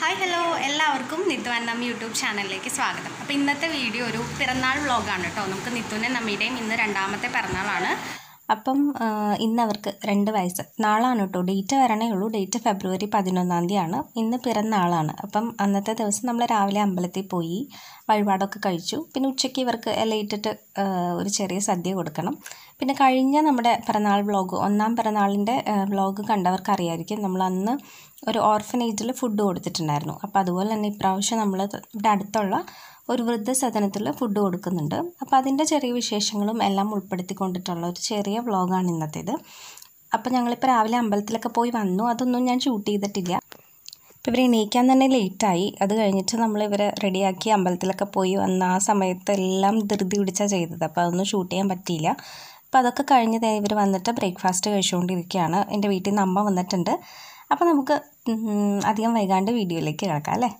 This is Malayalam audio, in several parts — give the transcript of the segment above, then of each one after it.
ഹായ് ഹലോ എല്ലാവർക്കും നിത്തു അന്നം യൂട്യൂബ് ചാനലിലേക്ക് സ്വാഗതം അപ്പോൾ ഇന്നത്തെ വീഡിയോ ഒരു പിറന്നാൾ വ്ളോഗാണ് കേട്ടോ നമുക്ക് നിത്തുവിൻ്റെ നമ്മയുടെയും ഇന്ന് രണ്ടാമത്തെ പിറന്നാളാണ് അപ്പം ആ, ഇന്ന് അവർക്ക് രണ്ട് വയസ്സ് നാളാണ് കേട്ടോ ഡേറ്റ് വരണേ ഉള്ളൂ ഡേറ്റ് ഫെബ്രുവരി പതിനൊന്നാം തീയതിയാണ് ഇന്ന് പിറന്നാളാണ് അപ്പം അന്നത്തെ ദിവസം നമ്മൾ രാവിലെ അമ്പലത്തിൽ പോയി വഴിപാടൊക്കെ കഴിച്ചു പിന്നെ ഉച്ചയ്ക്ക് ഇവർക്ക് ഇലയിട്ടിട്ട് ആ, ഒരു ചെറിയ സദ്യ കൊടുക്കണം പിന്നെ കഴിഞ്ഞ നമ്മുടെ പിറന്നാൾ വ്ളോഗ് ഒന്നാം പിറന്നാളിൻ്റെ വ്ളോഗ് കണ്ടവർക്ക് അറിയായിരിക്കും നമ്മൾ അന്ന് ഒരു ഓർഫനേജിൽ ഫുഡ് കൊടുത്തിട്ടുണ്ടായിരുന്നു അപ്പോൾ അതുപോലെ തന്നെ ഇപ്രാവശ്യം നമ്മൾ ഇവിടെ അടുത്തുള്ള ഒരു വൃദ്ധസദനത്തിൽ ഫുഡ് കൊടുക്കുന്നുണ്ട് അപ്പോൾ അതിൻ്റെ ചെറിയ വിശേഷങ്ങളും എല്ലാം ഉൾപ്പെടുത്തിക്കൊണ്ടിട്ടുള്ള ഒരു ചെറിയ വ്ളോഗാണ് ഇന്നത്തേത് അപ്പോൾ ഞങ്ങളിപ്പോൾ രാവിലെ അമ്പലത്തിലൊക്കെ പോയി വന്നു അതൊന്നും ഞാൻ ഷൂട്ട് ചെയ്തിട്ടില്ല ഇപ്പോൾ ഇവർ എണീക്കാൻ തന്നെ ലേറ്റായി അത് കഴിഞ്ഞിട്ട് നമ്മൾ ഇവരെ റെഡിയാക്കി അമ്പലത്തിലൊക്കെ പോയി വന്ന ആ സമയത്ത് എല്ലാം ധൃതി പിടിച്ചാണ് ചെയ്തത് അപ്പോൾ അതൊന്നും ഷൂട്ട് ചെയ്യാൻ പറ്റിയില്ല അപ്പോൾ അതൊക്കെ കഴിഞ്ഞ് ദേ ഇവർ വന്നിട്ട് ബ്രേക്ക്ഫാസ്റ്റ് കഴിച്ചുകൊണ്ടിരിക്കുകയാണ് എൻ്റെ വീട്ടിൽ നിന്ന് അമ്മ വന്നിട്ടുണ്ട് അപ്പോൾ നമുക്ക് ഉം, അധികം വൈകാണ്ട് വീഡിയോയിലേക്ക് കിടക്കാം അല്ലേ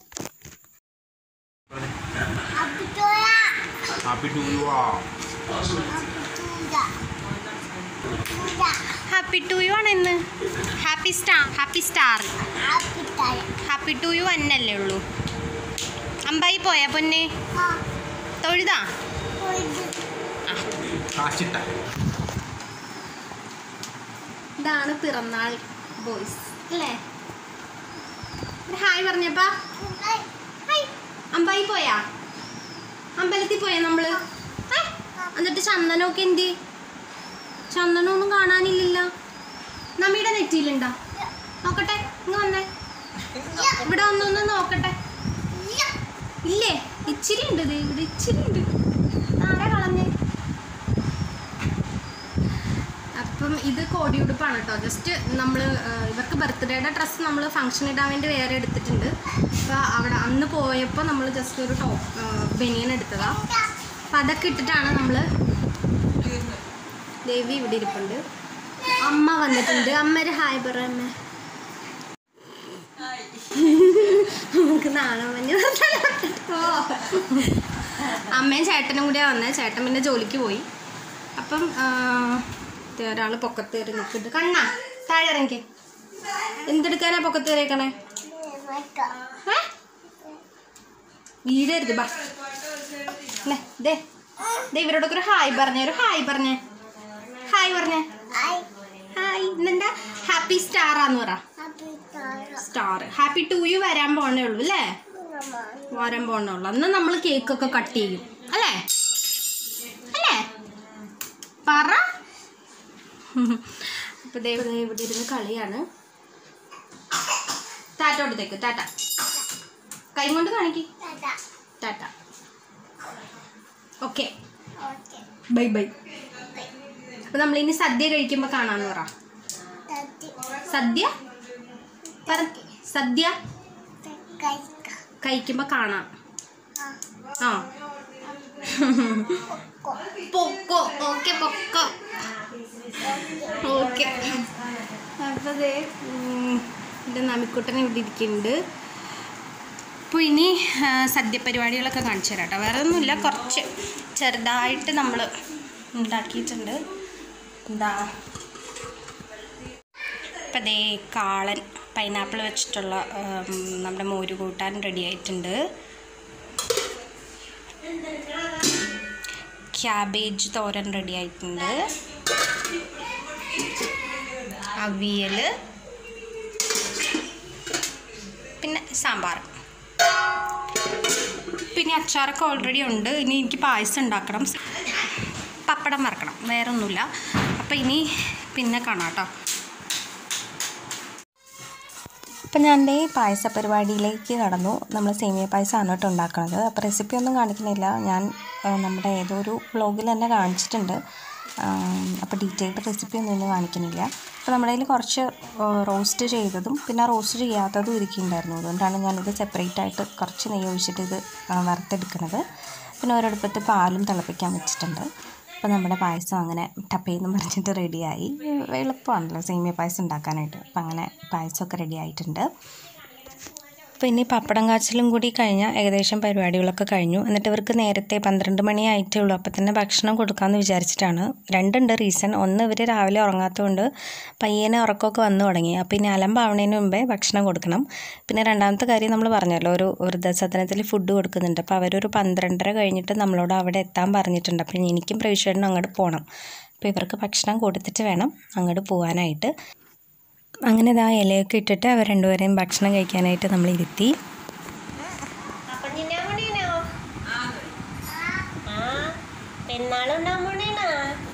Happy to you all. Happy to you ആണ് ഇന്ന് happy star happy star happy to you എന്നല്ലേ ഉള്ളൂ അമ്പായി പോയാ പൊന്നെ തൊഴുതാ ആ കാച്ചിട്ട ഇതാണ് പിറന്നാൾ ബോയ്സ് അല്ലേ ഒരു ഹായ് പറഞ്ഞപ്പാ ഹായ് അമ്പായി പോയാ അമ്പലത്തിൽ പോയാ നമ്മള് ഹായ്. എന്നിട്ട് ചന്ദനമൊക്കെ എന്തി ചന്ദനമൊന്നും കാണാനില്ലല്ലോ നമ്മയുടെ നെറ്റിയിലുണ്ടോ നോക്കട്ടെ ഇങ്ങ് വന്നേ ഇവിടെ ഒന്നൊന്ന് നോക്കട്ടെ ഇല്ലേ ഇച്ചിരി ഉണ്ട് ദേ ഇവിടെ ഇച്ചിരി ഉണ്ട് ആരാ കളഞ്ഞേ അപ്പം ഇത് കോടിയുടുപ്പാണ് കേട്ടോ ജസ്റ്റ് നമ്മൾ ഇവർക്ക് ബർത്ത്ഡേയുടെ ഡ്രസ്സ് നമ്മൾ ഫംഗ്ഷൻ ഇടാൻ വേണ്ടി വേറെ എടുത്തിട്ടുണ്ട് അപ്പോൾ അവിടെ അന്ന് പോയപ്പോൾ നമ്മൾ ജസ്റ്റ് ഒരു ടോപ്പ് ബനിയൻ എടുത്തതാ അപ്പം അതൊക്കെ ഇട്ടിട്ടാണ് നമ്മൾ ദേവി ഇവിടെ ഇരിപ്പുണ്ട് അമ്മ വന്നിട്ടുണ്ട് അമ്മ ഒരു ഹായ് പറ അമ്മ നമുക്ക് നാളെ മഞ്ഞ് ഓ അമ്മയും ചേട്ടനും കൂടിയാണ് വന്നത് ചേട്ടൻ പിന്നെ ജോലിക്ക് പോയി അപ്പം ഒരാൾ പൊക്കത്ത് കയറി നിൽക്കുന്നുണ്ട് കണ്ണാ താഴെ ഇറങ്ങി എന്തെടുക്കാനാ പൊക്കത്ത് കയറിയേക്കണേ ഏ? വീഴരുത് ബാ ല്ലേ, ദേ ദേ ഇവരോടൊക്കെ ഒരു ഹായ് പറഞ്ഞേ ഒരു ഹായ് പറഞ്ഞേ ഹായ് പറഞ്ഞേ ഹായ് ഇന്നെന്താ ഹാപ്പി സ്റ്റാർ ആന്ന് പറ സ്റ്റാർ ഹാപ്പി ടു യു വരാൻ പോണേ ഉള്ളൂ അല്ലേ വരാൻ പോണേ ഉള്ളൂ അന്ന് നമ്മൾ കേക്കൊക്കെ കട്ട് ചെയ്യും അല്ലേ അല്ലേ പറ അപ്പൊ ദേ ദേ ഇവിടെ ഇരുന്ന് കളിയാണ് ടാറ്റ കൊടുത്തേക്ക് ടാറ്റ കൈ കൊണ്ട് കാണിക്ക് ടാറ്റ ഓക്കെ ബൈ ബൈ അപ്പൊ നമ്മൾ ഇനി സദ്യ കഴിക്കുമ്പോ കാണാന്ന് പറ സദ്യ പറ സദ്യ കഴിക്കുമ്പോ കാണാം ആ പൊക്കോ ഓക്കെ പൊക്കോ ഓക്കെ അപ്പോൾ ദേ ഉം, എൻ്റെ നമിക്കുട്ടൻ ഇവിടെ ഇരിക്കുന്നുണ്ട് അപ്പോൾ ഇനി ആ, സദ്യ പരിപാടികളൊക്കെ കാണിച്ചു തരാം കേട്ടോ വേറെ ഒന്നുമില്ല കുറച്ച് ചെറുതായിട്ട് നമ്മൾ ഉണ്ടാക്കിയിട്ടുണ്ട് എന്താ ഇപ്പം ദേ കാളൻ പൈനാപ്പിൾ വെച്ചിട്ടുള്ള ഉം, നമ്മുടെ മോര് കൂട്ടാൻ റെഡി ആയിട്ടുണ്ട് ക്യാബേജ് തോരൻ റെഡി ആയിട്ടുണ്ട് അവിയൽ പിന്നെ സാമ്പാർ പിന്നെ അച്ചാറൊക്കെ ഓൾറെഡി ഉണ്ട് ഇനി എനിക്ക് പായസം ഉണ്ടാക്കണം പപ്പടം വറക്കണം വേറെ ഒന്നുമില്ല അപ്പം ഇനി പിന്നെ കാണാം കേട്ടോ അപ്പം ഞാൻ ദേ പായസ പരിപാടിയിലേക്ക് കടന്നു നമ്മൾ സേമിയ പായസമാണ് കേട്ടോ ഉണ്ടാക്കുന്നത് അപ്പോൾ റെസിപ്പി ഒന്നും കാണിക്കുന്നില്ല ഞാൻ ആ, നമ്മുടെ ഏതോ ഒരു വ്ളോഗിൽ തന്നെ കാണിച്ചിട്ടുണ്ട് അപ്പോൾ ഡീറ്റെയിൽഡ് റെസിപ്പി ഒന്നും ഇന്ന് കാണിക്കുന്നില്ല അപ്പോൾ നമ്മുടെ കയ്യിൽ കുറച്ച് റോസ്റ്റ് ചെയ്തതും പിന്നെ റോസ്റ്റ് ചെയ്യാത്തതും ഇരിക്കുന്നുണ്ടായിരുന്നു അതുകൊണ്ടാണ് ഞാനിത് സെപ്പറേറ്റ് ആയിട്ട് കുറച്ച് നെയ്യ് ഒഴിച്ചിട്ട് ഇത് ആ, വറുത്തെടുക്കുന്നത് പിന്നെ ഒരിടപ്പത്ത് പാലും തിളപ്പിക്കാൻ വെച്ചിട്ടുണ്ട് അപ്പോൾ നമ്മുടെ പായസം അങ്ങനെ ടപ്പേന്ന് പറഞ്ഞിട്ട് റെഡിയായി എളുപ്പമാണല്ലോ സേമിയ പായസം ഉണ്ടാക്കാനായിട്ട് അപ്പം അങ്ങനെ പായസമൊക്കെ റെഡി ആയിട്ടുണ്ട് അപ്പോൾ ഇനി പപ്പടം കാച്ചിലും കൂടി കഴിഞ്ഞാൽ ഏകദേശം പരിപാടികളൊക്കെ കഴിഞ്ഞു എന്നിട്ട് ഇവർക്ക് നേരത്തെ പന്ത്രണ്ട് മണി ആയിട്ടേ ഉള്ളൂ അപ്പോൾ തന്നെ ഭക്ഷണം കൊടുക്കാമെന്ന് വിചാരിച്ചിട്ടാണ് രണ്ടുണ്ട് റീസൺ ഒന്ന് ഇവർ രാവിലെ ഉറങ്ങാത്തതുകൊണ്ട് പയ്യനെ ഉറക്കമൊക്കെ വന്നു തുടങ്ങി അപ്പോൾ ഇനി അലമ്പാവണതിന് മുമ്പേ ഭക്ഷണം കൊടുക്കണം പിന്നെ രണ്ടാമത്തെ കാര്യം നമ്മൾ പറഞ്ഞല്ലോ ഒരു വൃദ്ധസദനത്തിൽ ഫുഡ് കൊടുക്കുന്നുണ്ട് അപ്പോൾ അവരൊരു പന്ത്രണ്ടര കഴിഞ്ഞിട്ട് നമ്മളോട് അവിടെ എത്താൻ പറഞ്ഞിട്ടുണ്ട് അപ്പോൾ എനിക്കും പ്രവിശ്വനും അങ്ങോട്ട് പോകണം അപ്പോൾ ഇവർക്ക് ഭക്ഷണം കൊടുത്തിട്ട് വേണം അങ്ങോട്ട് പോകാനായിട്ട് അങ്ങനെ ഇതാ ഇലയൊക്കെ ഇട്ടിട്ട് അവർ രണ്ടുപേരെയും ഭക്ഷണം കഴിക്കാനായിട്ട് നമ്മൾ ഇരുത്തി പെരുന്നാളുണ്ടാകുമ്പോണേനാ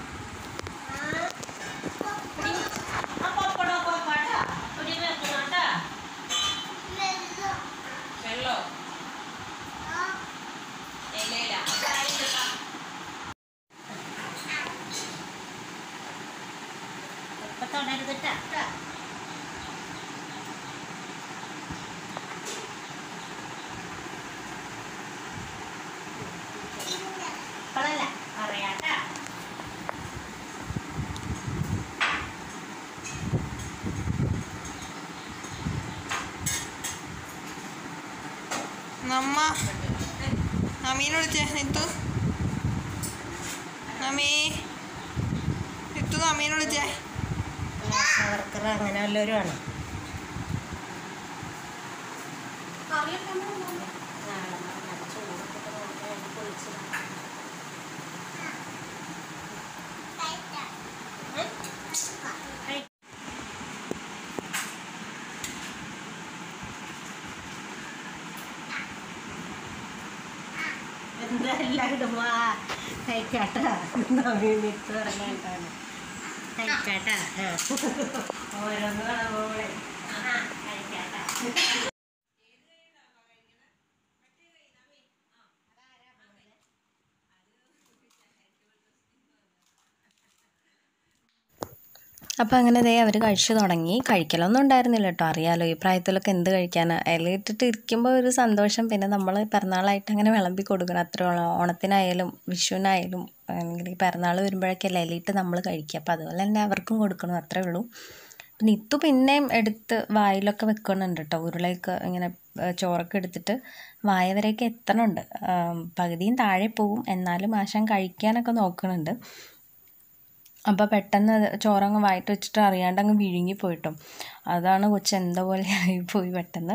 ഇപ്പൊ തുടരുതിട്ടാ ഇപ്പളല്ല പറയാട്ടാ നമ്മ നമീനെ വിളിച്ചേ നിത്തു നമീ നിത്തു നമീനെ വിളിച്ചേ വർക്കർ അങ്ങനെ വല്ലവരും ആണ് എന്തായാലും വാ കഴിക്കാട്ടാ നവീനിട്ട് ഇറങ്ങാണ്ടാണ് കഴിക്കാട്ടാ ഓരോന്ന് കാണുമ്പോഴേ കഴിക്കാട്ടാ അപ്പോൾ അങ്ങനെ ദേ അവർ കഴിച്ചു തുടങ്ങി കഴിക്കലൊന്നും ഉണ്ടായിരുന്നില്ല കേട്ടോ അറിയാലോ ഈ പ്രായത്തിലൊക്കെ എന്ത് കഴിക്കാനാ ഇലയിട്ടിട്ട് ഇരിക്കുമ്പോൾ ഒരു സന്തോഷം പിന്നെ നമ്മൾ പിറന്നാളായിട്ട് അങ്ങനെ വിളമ്പി കൊടുക്കണം അത്ര ഓണത്തിനായാലും വിഷുവിനായാലും അല്ലെങ്കിൽ പിറന്നാൾ വരുമ്പോഴൊക്കെയല്ലേ ഇലയിട്ട് നമ്മൾ കഴിക്കുക അപ്പോൾ അതുപോലെ തന്നെ അവർക്കും കൊടുക്കണം അത്രേ ഉള്ളൂ പിന്നെ ഇത്തു പിന്നെയും എടുത്ത് വായിലൊക്കെ വെക്കുന്നുണ്ട് കേട്ടോ ഉരുളയൊക്കെ ഇങ്ങനെ ഏഹ് ചോറൊക്കെ എടുത്തിട്ട് വായ വരെയൊക്കെ എത്തണുണ്ട് ആം, പകുതിയും താഴെ പോവും എന്നാലും ആശാൻ കഴിക്കാനൊക്കെ നോക്കുന്നുണ്ട് അപ്പോൾ പെട്ടെന്ന് അത് ചോറങ്ങ് വായിട്ട് വെച്ചിട്ട് അറിയാണ്ട് അങ്ങ് വിഴുങ്ങി പോയിട്ടോ അതാണ് കൊച്ചു എന്താ പോലെ ആയിപ്പോയി പെട്ടെന്ന്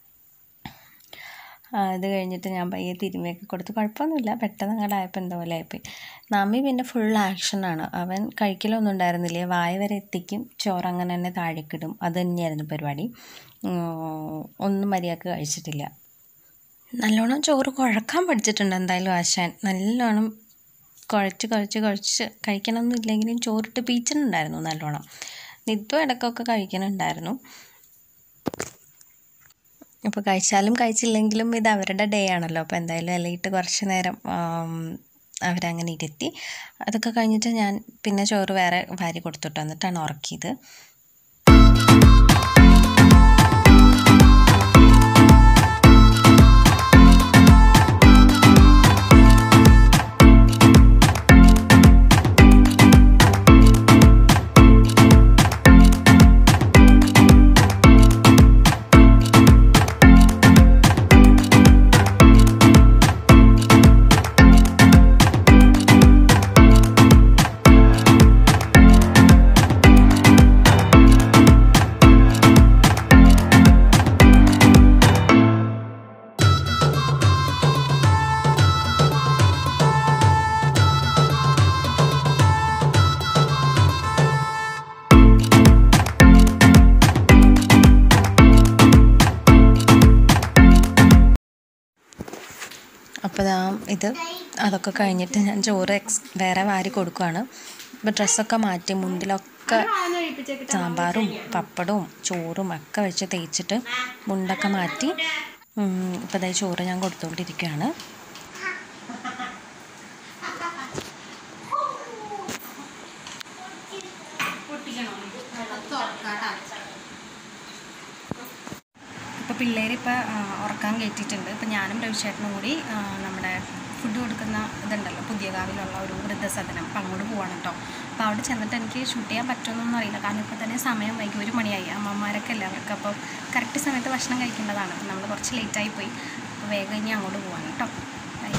ആ, അത് കഴിഞ്ഞിട്ട് ഞാൻ പയ്യെ തിരുമ്മിയൊക്കെ കൊടുത്ത് കുഴപ്പമൊന്നുമില്ല പെട്ടെന്ന് അങ്ങോട്ട് ആയപ്പോൾ എന്താ പോലെ ആയിപ്പോയി നമ്മി പിന്നെ ഫുൾ ആക്ഷനാണ് അവൻ കഴിക്കലൊന്നും ഉണ്ടായിരുന്നില്ല വായ വരെ എത്തിക്കും ചോറ് അങ്ങനെ തന്നെ താഴേക്കിടും അത് തന്നെയായിരുന്നു പരിപാടി ഉം, ഒന്നും മര്യാദക്ക് കഴിച്ചിട്ടില്ല നല്ലോണം ചോറ് കുഴക്കാൻ പഠിച്ചിട്ടുണ്ട് എന്തായാലും ആശാൻ നല്ലോണം കുഴച്ച് കുഴച്ച് കുഴച്ച് കഴിക്കണമെന്നും ഇല്ലെങ്കിലും ചോറിട്ട് പീച്ചിട്ടുണ്ടായിരുന്നു നല്ലോണം നിത്യം ഇടയ്ക്കൊക്കെ കഴിക്കുന്നുണ്ടായിരുന്നു ഇപ്പോൾ കഴിച്ചാലും കഴിച്ചില്ലെങ്കിലും ഇത് അവരുടെ ഡേ ആണല്ലോ അപ്പോൾ എന്തായാലും ഇലയിട്ട് കുറച്ച് നേരം ആം, അവരങ്ങനെ ഇരുത്തി അതൊക്കെ കഴിഞ്ഞിട്ട് ഞാൻ പിന്നെ ചോറ് വേറെ വാരി കൊടുത്തിട്ട് വന്നിട്ടാണ് ഉറക്കിയത് അപ്പോൾ ദാ ഇത് അതൊക്കെ കഴിഞ്ഞിട്ട് ഞാൻ ചോറ് എക്സ് വേറെ വാരി കൊടുക്കുകയാണ് ഇപ്പോൾ ഡ്രസ്സൊക്കെ മാറ്റി മുണ്ടിലൊക്കെ സാമ്പാറും പപ്പടവും ചോറും ഒക്കെ വെച്ച് തേച്ചിട്ട് മുണ്ടൊക്കെ മാറ്റി ഇപ്പോൾ ദേ ചോറ് ഞാൻ കൊടുത്തുകൊണ്ടിരിക്കുകയാണ് ഇപ്പോൾ പിള്ളേർ ഇപ്പോൾ ഉറക്കാൻ കയറ്റിയിട്ടുണ്ട് ഇപ്പോൾ ഞാനും രവിചേട്ടനും കൂടി ആ, നമ്മുടെ ഫുഡ് കൊടുക്കുന്ന ഇതുണ്ടല്ലോ പുതിയ കാവിലുള്ള ഒരു വൃദ്ധസദനം അപ്പം അങ്ങോട്ട് പോവാണ് കേട്ടോ അപ്പോൾ അവിടെ ചെന്നിട്ട് എനിക്ക് ഷൂട്ട് ചെയ്യാൻ പറ്റുമെന്നൊന്നും അറിയില്ല കാരണം ഇപ്പോൾ തന്നെ സമയം വൈകി ഒരു മണിയായി അമ്മമാരൊക്കെ അല്ലേ അവർക്ക് അപ്പോൾ കറക്റ്റ് സമയത്ത് ഭക്ഷണം കഴിക്കേണ്ടതാണ് അപ്പം നമ്മൾ കുറച്ച് ലേറ്റായി പോയി അപ്പോൾ വേഗം ഇനി അങ്ങോട്ട് പോവാണ് കേട്ടോ ബൈ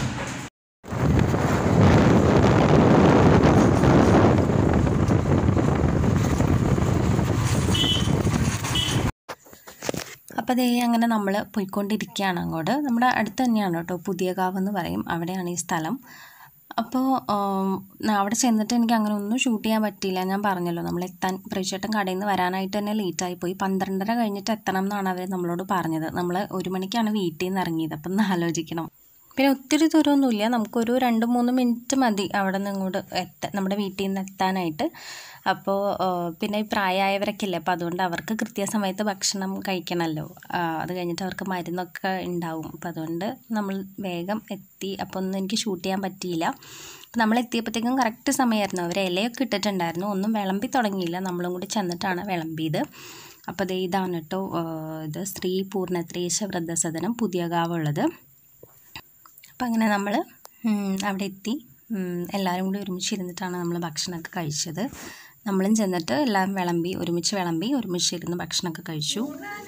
അപ്പോൾ അതേ അങ്ങനെ നമ്മൾ പോയിക്കൊണ്ടിരിക്കുകയാണ് അങ്ങോട്ട് നമ്മുടെ അടുത്ത് തന്നെയാണ് കേട്ടോ പുതിയ കാവ് എന്ന് പറയും അവിടെയാണ് ഈ സ്ഥലം അപ്പോൾ ആം, അവിടെ ചെന്നിട്ട് എനിക്ക് അങ്ങനെ ഒന്നും ഷൂട്ട് ചെയ്യാൻ പറ്റിയില്ല ഞാൻ പറഞ്ഞല്ലോ നമ്മൾ എത്താൻ പ്രേക്ഷേട്ടൻ കടയിൽ നിന്ന് വരാനായിട്ട് തന്നെ ലേറ്റായി പോയി പന്ത്രണ്ടര കഴിഞ്ഞിട്ട് എത്തണം എന്നാണ് അവർ നമ്മളോട് പറഞ്ഞത് നമ്മൾ ഒരു മണിക്കാണ് വീട്ടിൽ നിന്ന് ഇറങ്ങിയത് അപ്പം ഒന്ന് ആലോചിക്കണം പിന്നെ ഒത്തിരി ദൂരമൊന്നുമില്ല നമുക്കൊരു രണ്ട് മൂന്ന് മിനിറ്റ് മതി അവിടെ നിന്ന് ഇങ്ങോട്ട് എത്താൻ നമ്മുടെ വീട്ടിൽ നിന്ന് എത്താനായിട്ട് അപ്പോൾ പിന്നെ ഈ പ്രായമായവരൊക്കെ ഇല്ലേ അപ്പോൾ അതുകൊണ്ട് അവർക്ക് കൃത്യസമയത്ത് ഭക്ഷണം കഴിക്കണമല്ലോ ആ, അത് കഴിഞ്ഞിട്ട് അവർക്ക് മരുന്നൊക്കെ ഉണ്ടാവും അപ്പോൾ അതുകൊണ്ട് നമ്മൾ വേഗം എത്തി അപ്പോൾ ഒന്നും എനിക്ക് ഷൂട്ട് ചെയ്യാൻ പറ്റിയില്ല അപ്പോൾ നമ്മൾ എത്തിയപ്പോഴത്തേക്കും കറക്റ്റ് സമയമായിരുന്നു അവർ ഇലയൊക്കെ ഇട്ടിട്ടുണ്ടായിരുന്നു ഒന്നും വിളമ്പി തുടങ്ങിയില്ല നമ്മളും കൂടി ചെന്നിട്ടാണ് വിളമ്പിയത് അപ്പോൾ ദേ ഇതാണ് കേട്ടോ ആ, ഇത് സ്ത്രീ പൂർണ്ണത്രേശ വൃദ്ധസദനം പുതിയ കാവുള്ളത് അപ്പം അങ്ങനെ നമ്മൾ അവിടെ എത്തി ഉം, എല്ലാവരും കൂടി ഒരുമിച്ച് ഇരുന്നിട്ടാണ് നമ്മൾ ഭക്ഷണമൊക്കെ കഴിച്ചത് നമ്മളും ചെന്നിട്ട് എല്ലാം വിളമ്പി ഒരുമിച്ച് വിളമ്പി ഒരുമിച്ച് ഇരുന്ന് ഭക്ഷണമൊക്കെ കഴിച്ചു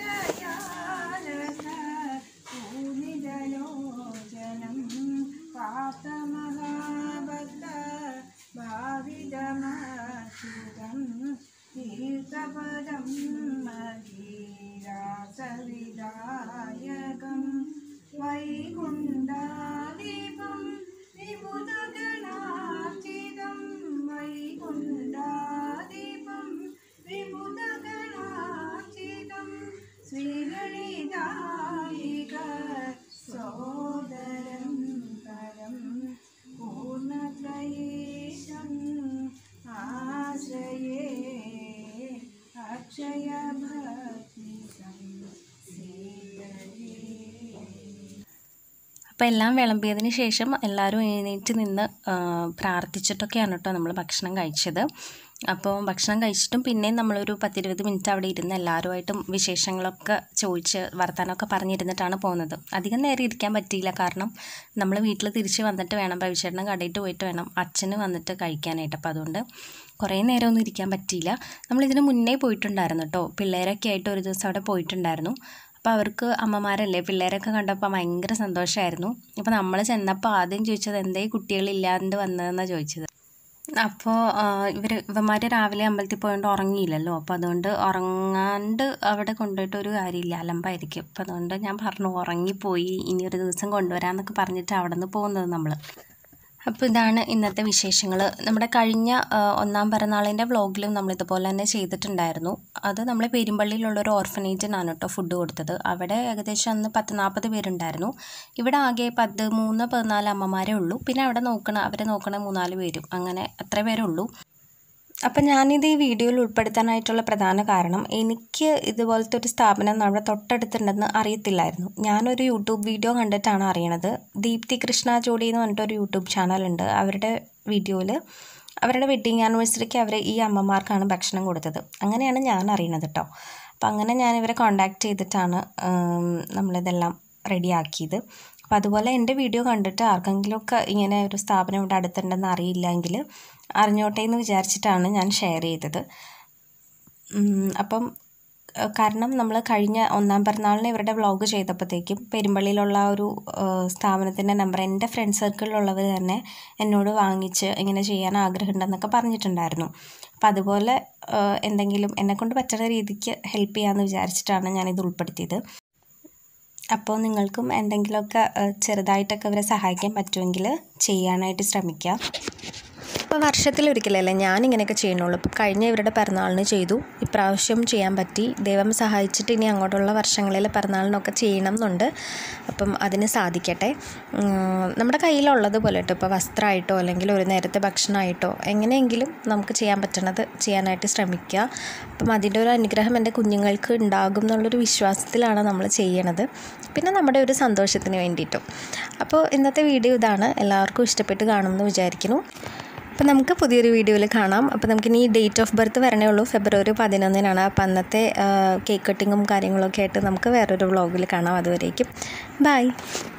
വൈകുണ്ഠാദീപം വിബുധഗണാർച്ചിതം വൈകുണ്ഠാദീപം വിബുധഗണാർച്ചിതം ശ്രീഗണിതായിക സോദരം പരം പൂർണ്ണത്രയേശം ആശ്രയേ അക്ഷയഭക്തി സീതയേ അപ്പോൾ എല്ലാം വിളമ്പിയതിന് ശേഷം എല്ലാവരും എഴുന്നേറ്റ് നിന്ന് ആ, പ്രാർത്ഥിച്ചിട്ടൊക്കെയാണ് കേട്ടോ നമ്മൾ ഭക്ഷണം കഴിച്ചത് അപ്പോൾ ഭക്ഷണം കഴിച്ചിട്ടും പിന്നെയും നമ്മളൊരു പത്തിരുപത് മിനിറ്റ് അവിടെ ഇരുന്ന് എല്ലാവരുമായിട്ടും വിശേഷങ്ങളൊക്കെ ചോദിച്ച് വർത്തമാനമൊക്കെ പറഞ്ഞിരുന്നിട്ടാണ് പോകുന്നത് അധികം നേരം ഇരിക്കാൻ പറ്റിയില്ല കാരണം നമ്മൾ വീട്ടിൽ തിരിച്ച് വന്നിട്ട് വേണം ഭവിഷ്യേട്ടനും കടയിട്ട് പോയിട്ട് വേണം അച്ഛന് വന്നിട്ട് കഴിക്കാനായിട്ട് അപ്പോൾ അതുകൊണ്ട് കുറേ നേരമൊന്നും ഇരിക്കാൻ പറ്റിയില്ല നമ്മളിതിന് മുന്നേ പോയിട്ടുണ്ടായിരുന്നു കേട്ടോ പിള്ളേരൊക്കെ ആയിട്ട് ഒരു ദിവസം അവിടെ പോയിട്ടുണ്ടായിരുന്നു അപ്പോൾ അവർക്ക് അമ്മമാരല്ലേ പിള്ളേരൊക്കെ കണ്ടപ്പോൾ ഭയങ്കര സന്തോഷമായിരുന്നു അപ്പോൾ നമ്മൾ ചെന്നപ്പോൾ ആദ്യം ചോദിച്ചത് എന്തേ കുട്ടികളില്ലാണ്ട് വന്നതെന്നാണ് ചോദിച്ചത് അപ്പോൾ ഇവർ ഇവന്മാർ രാവിലെ അമ്പലത്തിൽ പോയതുകൊണ്ട് ഉറങ്ങിയില്ലല്ലോ അപ്പോൾ അതുകൊണ്ട് ഉറങ്ങാണ്ട് അവിടെ കൊണ്ടുപോയിട്ട് ഒരു കാര്യമില്ല അലമ്പായിരിക്കും അപ്പോൾ അതുകൊണ്ട് ഞാൻ പറഞ്ഞു ഉറങ്ങിപ്പോയി ഇനി ഒരു ദിവസം കൊണ്ടുവരാമെന്നൊക്കെ പറഞ്ഞിട്ട് അവിടെ നിന്ന് പോകുന്നത് നമ്മൾ അപ്പോൾ ഇതാണ് ഇന്നത്തെ വിശേഷങ്ങൾ നമ്മുടെ കഴിഞ്ഞ ആ, ഒന്നാം പിറന്നാളിൻ്റെ വ്ളോഗിലും നമ്മൾ ഇതുപോലെ തന്നെ ചെയ്തിട്ടുണ്ടായിരുന്നു അത് നമ്മൾ പെരുമ്പള്ളിയിലുള്ള ഒരു ഓർഫനേജിനാണ് കേട്ടോ ഫുഡ് കൊടുത്തത് അവിടെ ഏകദേശം അന്ന് പത്ത് നാൽപ്പത് പേരുണ്ടായിരുന്നു ഇവിടെ ആകെ പത്ത് മൂന്ന് പതിനാല് അമ്മമാരേ ഉള്ളൂ പിന്നെ അവിടെ നോക്കണ അവരെ നോക്കണ മൂന്നാല് പേരും അങ്ങനെ അത്ര പേരേ ഉള്ളൂ അപ്പം ഞാനിത് ഈ വീഡിയോയിൽ ഉൾപ്പെടുത്താനായിട്ടുള്ള പ്രധാന കാരണം എനിക്ക് ഇതുപോലത്തെ ഒരു സ്ഥാപനം നമ്മുടെ തൊട്ടടുത്തുണ്ടെന്ന് അറിയത്തില്ലായിരുന്നു ഞാനൊരു യൂട്യൂബ് വീഡിയോ കണ്ടിട്ടാണ് അറിയണത് ദീപ്തി കൃഷ്ണ ജോഡി എന്ന് പറഞ്ഞിട്ടൊരു യൂട്യൂബ് ചാനലുണ്ട് അവരുടെ വീഡിയോയിൽ അവരുടെ വെഡ്ഡിങ് ആനിവേഴ്സറിക്ക് അവർ ഈ അമ്മമാർക്കാണ് ഭക്ഷണം കൊടുത്തത് അങ്ങനെയാണ് ഞാൻ അറിയണത് കേട്ടോ അപ്പം അങ്ങനെ ഞാൻ ഇവരെ കോണ്ടാക്ട് ചെയ്തിട്ടാണ് ഉം, നമ്മളിതെല്ലാം റെഡിയാക്കിയത് അപ്പോൾ അതുപോലെ എൻ്റെ വീഡിയോ കണ്ടിട്ട് ആർക്കെങ്കിലുമൊക്കെ ഇങ്ങനെ ഒരു സ്ഥാപനം ഇവിടെ അടുത്തുണ്ടെന്ന് അറിയില്ലെങ്കിൽ അറിഞ്ഞോട്ടെ എന്ന് വിചാരിച്ചിട്ടാണ് ഞാൻ ഷെയർ ചെയ്തത് ഉം, അപ്പം ഏഹ്, കാരണം നമ്മൾ കഴിഞ്ഞ ഒന്നാം പിറന്നാളിന് ഇവരുടെ വ്ളോഗ് ചെയ്തപ്പോഴത്തേക്കും പെരുമ്പള്ളിയിലുള്ള ആ ഒരു ഏഹ്, സ്ഥാപനത്തിൻ്റെ നമ്പർ എൻ്റെ ഫ്രണ്ട് സർക്കിളിലുള്ളവർ തന്നെ എന്നോട് വാങ്ങിച്ച് ഇങ്ങനെ ചെയ്യാൻ ആഗ്രഹമുണ്ടെന്നൊക്കെ പറഞ്ഞിട്ടുണ്ടായിരുന്നു അപ്പം അതുപോലെ ഏഹ്, എന്തെങ്കിലും എന്നെക്കൊണ്ട് പറ്റുന്ന രീതിക്ക് ഹെൽപ്പ് ചെയ്യാമെന്ന് വിചാരിച്ചിട്ടാണ് ഞാനിത് ഉൾപ്പെടുത്തിയത് അപ്പോൾ നിങ്ങൾക്കും എന്തെങ്കിലുമൊക്കെ ഏഹ്, ചെറുതായിട്ടൊക്കെ ഇവരെ സഹായിക്കാൻ പറ്റുമെങ്കിൽ ചെയ്യാനായിട്ട് ശ്രമിക്കുക ഇപ്പോൾ വർഷത്തിലൊരിക്കലല്ലേ ഞാൻ ഇങ്ങനെയൊക്കെ ചെയ്യണുള്ളൂ ഇപ്പോൾ കഴിഞ്ഞ ഇവരുടെ പിറന്നാളിന് ചെയ്തു ഇപ്രാവശ്യം ചെയ്യാൻ പറ്റി ദൈവം സഹായിച്ചിട്ട് ഇനി അങ്ങോട്ടുള്ള വർഷങ്ങളിൽ പിറന്നാളിനൊക്കെ ചെയ്യണം എന്നുണ്ട് അപ്പം അതിന് സാധിക്കട്ടെ ഉം, നമ്മുടെ കയ്യിലുള്ളത് പോലെ കേട്ടോ ഇപ്പോൾ വസ്ത്രമായിട്ടോ അല്ലെങ്കിൽ ഒരു നേരത്തെ ഭക്ഷണമായിട്ടോ എങ്ങനെയെങ്കിലും നമുക്ക് ചെയ്യാൻ പറ്റണത് ചെയ്യാനായിട്ട് ശ്രമിക്കുക അപ്പം അതിൻ്റെ ഒരു അനുഗ്രഹം എൻ്റെ കുഞ്ഞുങ്ങൾക്ക് ഉണ്ടാകും എന്നുള്ളൊരു വിശ്വാസത്തിലാണ് നമ്മൾ ചെയ്യണത് പിന്നെ നമ്മുടെ ഒരു സന്തോഷത്തിന് വേണ്ടിയിട്ടും അപ്പോൾ ഇന്നത്തെ വീഡിയോ ഇതാണ് എല്ലാവർക്കും ഇഷ്ടപ്പെട്ട് കാണുമെന്ന് വിചാരിക്കുന്നു അപ്പോൾ നമുക്ക് പുതിയൊരു വീഡിയോയിൽ കാണാം അപ്പോൾ നമുക്കിനി ഡേറ്റ് ഓഫ് ബർത്ത് വരണേ ഉള്ളൂ ഫെബ്രുവരി പതിനൊന്നിനാണ് അപ്പോൾ അന്നത്തെ കേക്ക് കട്ടിങ്ങും കാര്യങ്ങളൊക്കെ ആയിട്ട് നമുക്ക് വേറൊരു വ്ളോഗിൽ കാണാം അതുവരേക്കും ബൈ